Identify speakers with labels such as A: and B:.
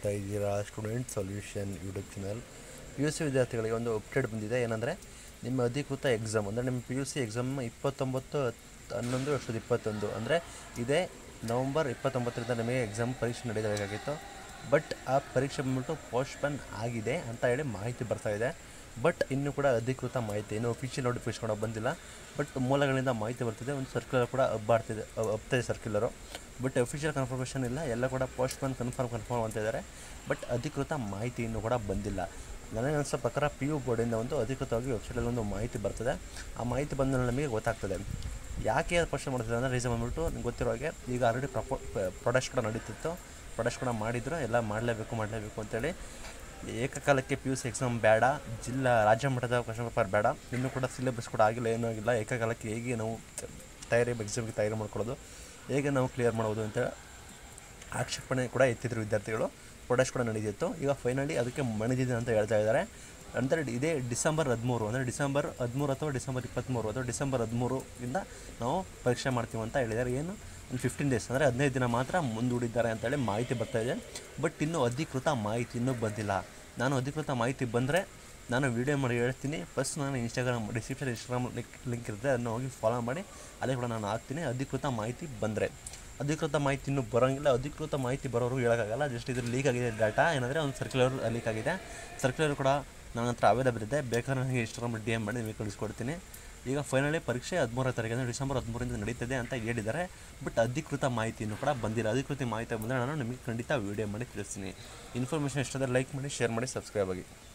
A: ನೋಡ್ತಾ ಇದ್ದೀರಾ student solution YouTube channel P U C ವಿದ್ಯಾರ್ಥಿಗಳಿಗೆ ಒಂದು ಅಪ್ಡೇಟ್ ಬಂದಿದೆ ಏನಂದರೆ ನಿಮ್ಮ ಅಧಿಕೃತ ಎಕ್ಸಾಮ್ ಅಂದರೆ ನಿಮ್ಮ ಪಿ ಯು ಸಿ ಎಕ್ಸಾಮ್ ಇಪ್ಪತ್ತೊಂಬತ್ತು ಹತ್ತು ಹನ್ನೊಂದು ಎರಡು ಸಾವಿರದ ಇಪ್ಪತ್ತೊಂದು ಅಂದರೆ ಇದೇ ನವಂಬರ್ ಇಪ್ಪತ್ತೊಂಬತ್ತರಿಂದ ನಿಮಗೆ ಎಕ್ಸಾಮ್ ಪರೀಕ್ಷೆ ನಡೆಯಬೇಕಾಗಿತ್ತು ಬಟ್ ಆ ಪರೀಕ್ಷೆ ಬಂದ್ಬಿಟ್ಟು ಪೋಸ್ಟ್ಪನ್ ಆಗಿದೆ ಅಂತ ಹೇಳಿ ಮಾಹಿತಿ ಬರ್ತಾ ಇದೆ ಬಟ್ ಇನ್ನೂ ಕೂಡ ಅಧಿಕೃತ ಮಾಹಿತಿ ಇನ್ನೂ ಅಫಿಷಿಯಲ್ ನೋಟಿಫಿಕೇಶನ್ ಕೂಡ ಬಂದಿಲ್ಲ ಬಟ್ ಮೂಲಗಳಿಂದ ಮಾಹಿತಿ ಬರ್ತಿದೆ ಒಂದು ಸರ್ಕ್ಯುಲರ್ ಕೂಡ ಹಬ್ಬಾಡ್ತಿದೆ ಹಬ್ತಿದೆ ಸರ್ಕ್ಯುಲರು ಬಟ್ ಅಫಿಷಿಯಲ್ ಕನ್ಫರ್ಮೇಷನ್ ಇಲ್ಲ ಎಲ್ಲ ಕೂಡ ಪೋಸ್ಟ್ಪನ್ ಕನ್ಫರ್ಮ್ ಕನ್ಫರ್ಮ್ ಅಂತ ಇದ್ದಾರೆ ಬಟ್ ಅಧಿಕೃತ ಮಾಹಿತಿ ಇನ್ನೂ ಕೂಡ ಬಂದಿಲ್ಲ ನನಗೆ ಅನಿಸೋ ಪ್ರಕಾರ ಪಿ ಯು ಬೋರ್ಡಿಂದ ಒಂದು ಅಧಿಕೃತವಾಗಿ ವೆಬ್ಸೈಟಲ್ಲಿ ಒಂದು ಮಾಹಿತಿ ಬರ್ತದೆ ಆ ಮಾಹಿತಿ ಬಂದ ಮೇಲೆ ನಮಗೆ ಗೊತ್ತಾಗ್ತದೆ ಯಾಕೆ ಕ್ವಶನ್ ಮಾಡ್ತಿದ್ದಾರೆ ಅಂದರೆ ರೀಸನ್ ಬಂದ್ಬಿಟ್ಟು ನಿಮ್ಗೆ ಗೊತ್ತಿರೋ ಹಾಗೆ ಈಗ ಆಲ್ರೆಡಿ ಪ್ರಪೋ ಪ್ರೊಡಕ್ಟ್ಸ್ ಕೂಡ ನಡೀತಿತ್ತು ಪ್ರೊಡಕ್ಟ್ಸ್ ಕೂಡ ಮಾಡಿದ್ರು ಎಲ್ಲ ಮಾಡಲೇಬೇಕು ಮಾಡಲೇಬೇಕು ಅಂತೇಳಿ ಏಕಕಾಲಕ್ಕೆ ಪಿ ಯು ಸಿ ಎಕ್ಸಾಮ್ ಬೇಡ ಜಿಲ್ಲಾ ರಾಜ್ಯ ಮಟ್ಟದ ಕ್ವಶನ್ ಪೇಪರ್ ಬೇಡ ಇನ್ನೂ ಕೂಡ ಸಿಲೆಬಸ್ ಕೂಡ ಆಗಿಲ್ಲ ಏನೂ ಆಗಿಲ್ಲ ಏಕಕಾಲಕ್ಕೆ ಹೇಗೆ ನಾವು ತಯಾರಿ ಎಕ್ಸಾಮ್ಗೆ ತಯಾರಿ ಮಾಡ್ಕೊಳ್ಳೋದು ಹೇಗೆ ನಾವು ಕ್ಲಿಯರ್ ಮಾಡ್ಬೋದು ಅಂತೇಳಿ ಆಕ್ಷೇಪಣೆ ಕೂಡ ಎತ್ತಿದ್ರು ವಿದ್ಯಾರ್ಥಿಗಳು ಪ್ರೊಡಕ್ಟ್ಸ್ ಕೂಡ ನಡೆದಿತ್ತು ಈಗ ಫೈನಲಿ ಅದಕ್ಕೆ ಮಣಿದಿದೆ ಅಂತ ಹೇಳ್ತಾ ಇದ್ದಾರೆ ಅಂದರೆ ಇದೇ ಡಿಸೆಂಬರ್ ಹದಿಮೂರು ಅಂದರೆ ಡಿಸೆಂಬರ್ ಹದಿಮೂರು ಅಥವಾ ಡಿಸೆಂಬರ್ ಇಪ್ಪತ್ತ್ಮೂರು ಅಥವಾ ಡಿಸೆಂಬರ್ ಹದಿಮೂರು ಇಂದ ನಾವು ಪರೀಕ್ಷೆ ಮಾಡ್ತೀವಿ ಅಂತ ಹೇಳಿದ್ದಾರೆ ಏನು ಒಂದು ಫಿಫ್ಟೀನ್ ಡೇಸ್ ಅಂದರೆ ಹದಿನೈದು ದಿನ ಮಾತ್ರ ಮುಂದೂಡಿದ್ದಾರೆ ಅಂತೇಳಿ ಮಾಹಿತಿ ಬರ್ತಾ ಇದೆ ಬಟ್ ಇನ್ನೂ ಅಧಿಕೃತ ಮಾಹಿತಿ ಇನ್ನೂ ಬಂದಿಲ್ಲ ನಾನು ಅಧಿಕೃತ ಮಾಹಿತಿ ಬಂದರೆ ನಾನು ವೀಡಿಯೋ ಮಾಡಿ ಹೇಳ್ತೀನಿ ಫಸ್ಟ್ ನಾನು Instagram description Instagram link link ಇರುತ್ತೆ ಅದನ್ನು ಹೋಗಿ ಫಾಲೋ ಮಾಡಿ ಅಲ್ಲೇ ಕೂಡ ನಾನು ಹಾಕ್ತೀನಿ ಅಧಿಕೃತ ಮಾಹಿತಿ ಬಂದರೆ ಅಧಿಕೃತ ಮಾಹಿತಿ ಇನ್ನೂ ಬರೋಂಗಿಲ್ಲ ಅಧಿಕೃತ ಮಾಹಿತಿ ಬರೋರು ಹೇಳೋಕ್ಕಾಗಲ್ಲ ಜಸ್ಟ್ ಇದು ಲೀಕ್ ಆಗಿದೆ ಡಾಟಾ ಏನಂದರೆ ಒಂದು ಸರ್ಕ್ಯುಲರ್ ಲೀಕ್ ಆಗಿದೆ ಸರ್ಕ್ಯುಲರ್ ಕೂಡ ನನ್ನ ಹತ್ರ ಅವೈಲೇಬಲ್ ಇದೆ ಬೇಕಾದ್ರೆ ನನಗೆ ಇನ್ಸ್ಟಾಗ್ರಾಮ್ ಡಿ ಎಮ್ ಮಾಡಿ ನಿಮಗೆ ಕಳಿಸ್ಕೊಡ್ತೀನಿ ಈಗ ಫೈನಲಿ ಪರೀಕ್ಷೆ ಹದಿಮೂರನೇ ತಾರೀಕು ಅಂದರೆ ಡಿಸೆಂಬರ್ ಹದಿಮೂರಿಂದ ನಡೀತದೆ ಅಂತ ಹೇಳಿದ್ದಾರೆ ಬಟ್ ಅಧಿಕೃತ ಮಾಹಿತಿನೂ ಕೂಡ ಬಂದಿಲ್ಲ ಅಧಿಕೃತ ಮಾಹಿತಿ ಬಂದರೆ ನಾನು ನಿಮಗೆ ಖಂಡಿತ ವೀಡಿಯೋ ಮಾಡಿ ತಿಳಿಸ್ತೀನಿ ಇನ್ಫಾರ್ಮೇಷನ್ ಇಷ್ಟಾದರೆ ಲೈಕ್ ಮಾಡಿ ಶೇರ್ ಮಾಡಿ ಸಬ್ಸ್ಕ್ರೈಬ್ ಆಗಿ